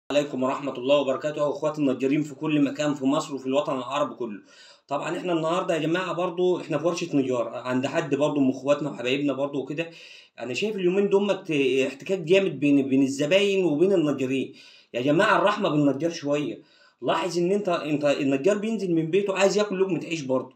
عليكم ورحمة الله وبركاته اخواتي النجارين في كل مكان في مصر وفي الوطن العربي كله طبعا احنا النهارده يا جماعه برضو احنا في ورشه نجار عند حد برضو من اخواتنا وحبايبنا برضو وكده انا شايف اليومين دول احتكاك جامد بين بين الزباين وبين النجارين يا جماعه الرحمه بالنجار شويه لاحظ ان انت انت النجار بينزل من بيته عايز ياكل لقمه عيش برضه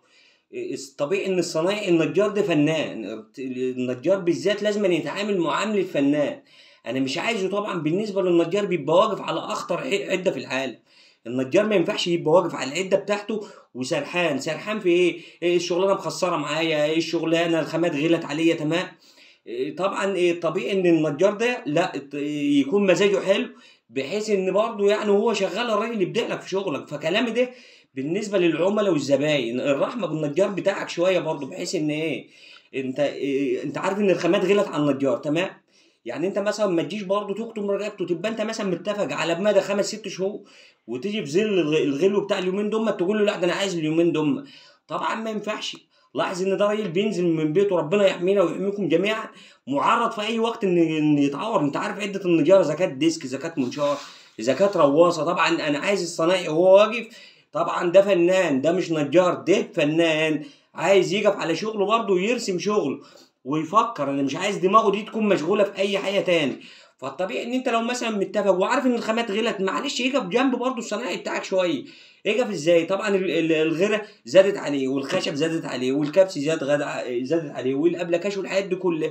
طبيعي ان الصنايعي النجار ده فنان النجار بالذات لازم يتعامل معامله فنان انا مش عايزه طبعا بالنسبه للنجار بيبقى واقف على اخطر عده في العالم النجار ما ينفعش يبقى واقف على العده بتاعته وسرحان سرحان في ايه, إيه الشغلانه مخسره معايا ايه الشغلانه الخامات غلت عليا تمام إيه طبعا إيه طبيعي ان النجار ده لا يكون مزاجه حلو بحيث ان برضه يعني هو شغال الراجل يبدع لك في شغلك فكلامي ده بالنسبه للعملاء والزباين الرحمه بالنجار بتاعك شويه برضه بحيث ان ايه انت إيه انت عارف ان الخامات غلت على النجار تمام يعني انت مثلا ما تجيش برضه تكتم رقبته تبقى انت مثلا متفق على بمدى خمس ست شهور وتيجي في ظل الغلو بتاع اليومين دول تقول له لا ده انا عايز اليومين دول طبعا ما ينفعش لاحظ ان ده راجل بينزل من بيته ربنا يحمينا ويحميكم جميعا معرض في اي وقت ان ان يتعور انت عارف عده النجاره اذا كانت ديسك اذا كانت منشار اذا كانت رواصه طبعا انا عايز الصنايعي وهو واقف طبعا ده فنان ده مش نجار ده فنان عايز يقف على شغله برضه ويرسم شغله ويفكر انا مش عايز دماغه دي تكون مشغوله في اي حاجه تاني فالطبيعي ان انت لو مثلا متفق وعارف ان الخامات غلت معلش يقف جنب برضه الصنايعي بتاعك شويه يقف ازاي طبعا الغيره زادت عليه والخشب زادت عليه والكبس زاد غدا زادت عليه والابلكاش والحاجات دي كلها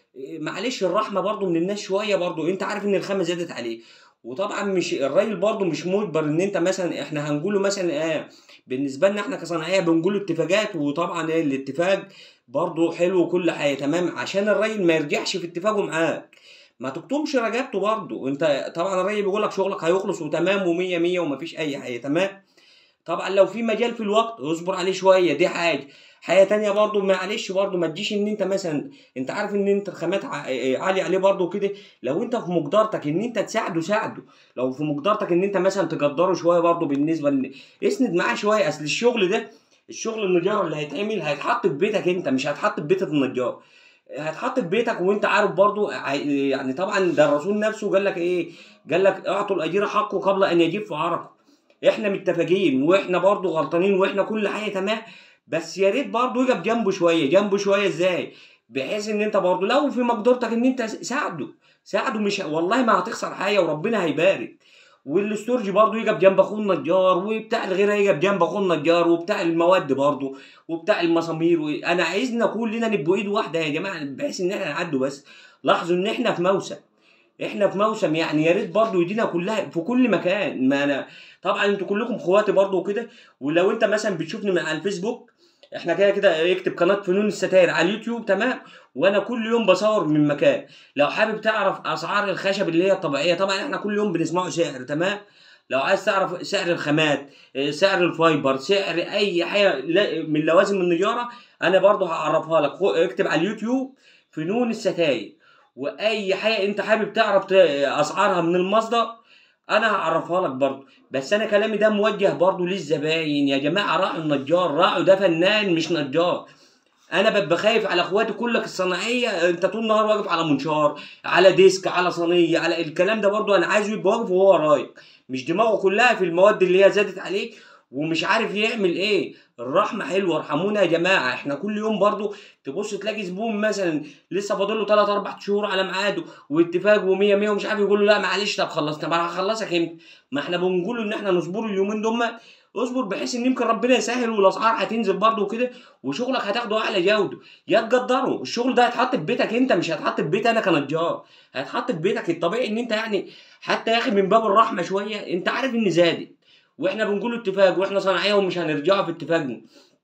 معلش الرحمه برضه من الناس شويه برضه انت عارف ان الخامه زادت عليه وطبعا مش الراجل برضه مش مجبر ان انت مثلا احنا هنقوله مثلا اه بالنسبه لنا احنا كصناعيه بنقول اتفاقات وطبعا ايه الاتفاق برضه حلو وكل حاجه تمام عشان الراجل ما يرجعش في اتفاقه معاك ما تكتمش رجبته برضه انت طبعا الراجل بيقول لك شغلك هيخلص وتمام ومية مية ومفيش اي حاجه تمام طبعا لو في مجال في الوقت اصبر عليه شويه دي حاجه حاجه تانية برضه معلش برضه ما تجيش ان انت مثلا انت عارف ان انت الخامات عالي عليه برضه كده لو انت في مقدرتك ان انت تساعده ساعده لو في مقدرتك ان انت مثلا تقدره شويه برضه بالنسبه ل... اسند معاه شويه اصل الشغل ده الشغل النجار اللي هيتعمل هيتحط في بيتك انت مش هيتحط في بيت النجار هتحط في بيتك وانت عارف برضو يعني طبعا ده الرسول نفسه قال لك ايه قال لك اعطوا الاجير حقه قبل ان يجيب في عرقه احنا متفقين واحنا برضو غلطانين واحنا كل حاجه تمام بس يا ريت برضو يقف جنبه شويه جنبه شويه ازاي بحيث ان انت برضو لو في مقدرتك ان انت ساعده ساعده مش والله ما هتخسر حاجه وربنا هيبارك والاستورج برضه يقف جنب اخوه النجار وبتاع الغيره يقف جنب اخوه النجار وبتاع المواد برضه وبتاع المسامير و... انا عايزنا كلنا نبقوا ايد واحده يا جماعه بحيث ان احنا نعدوا بس لاحظوا ان احنا في موسم احنا في موسم يعني يا ريت برضه يدينا كلها في كل مكان ما انا طبعا انتوا كلكم اخواتي برضه وكده ولو انت مثلا بتشوفني من على الفيسبوك احنا كده كده اكتب قناه فنون الستاير على اليوتيوب تمام وانا كل يوم بصور من مكان لو حابب تعرف اسعار الخشب اللي هي الطبيعيه طبعا احنا كل يوم بنسمعه سعر تمام لو عايز تعرف سعر الخامات سعر الفايبر سعر اي حاجه من لوازم النجاره انا برضه هعرفها لك اكتب على اليوتيوب فنون الستاير واي حاجه انت حابب تعرف اسعارها من المصدر انا هعرفها لك برضه بس انا كلامي ده موجه برضه للزباين يا جماعه راعوا النجار راعوا ده فنان مش نجار انا ببقى خايف على اخواتي كلك الصناعيه انت طول النهار واقف على منشار على ديسك على صينيه على الكلام ده برضه انا عايزه يبقى واقف وهو رايق مش دماغه كلها في المواد اللي هي زادت عليه ومش عارف يعمل ايه الرحمه حلوه ارحمونا يا جماعه احنا كل يوم برضو تبص تلاقي زبون مثلا لسه فاضل له 3 4 شهور على ميعاده واتفاق و100 100 ومش عارف يقول له لا معلش طب خلصت طب انا هخلصك امتى ما احنا بنقول ان احنا نصبر اليومين دول اصبر بحيث ان يمكن ربنا يسهل والاسعار هتنزل برضه وكده وشغلك هتاخده اعلى جوده يا تقدره الشغل ده هيتحط في بيتك انت مش هيتحط في بيتي انا كنجار هيتحط في بيتك الطبيعي ان انت يعني حتى يا اخي من باب الرحمه شويه انت عارف ان زادت واحنا بنقول اتفاق واحنا صناعيه ومش هنرجعوا في اتفاقنا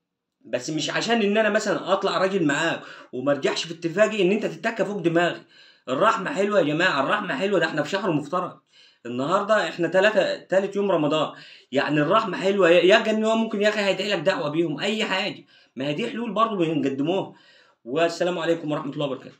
بس مش عشان ان انا مثلا اطلع راجل معاك وما ارجعش في اتفاقي ان انت تتكى فوق دماغي الرحمه حلوه يا جماعه الرحمه حلوه ده احنا في شهر مفترض النهارده احنا ثلاثة تالت يوم رمضان يعني الرحمه حلوه يا ان هو ممكن يا اخي هيدعي لك دعوه بيهم اي حاجه ما هي دي حلول برضه بنقدموها والسلام عليكم ورحمه الله وبركاته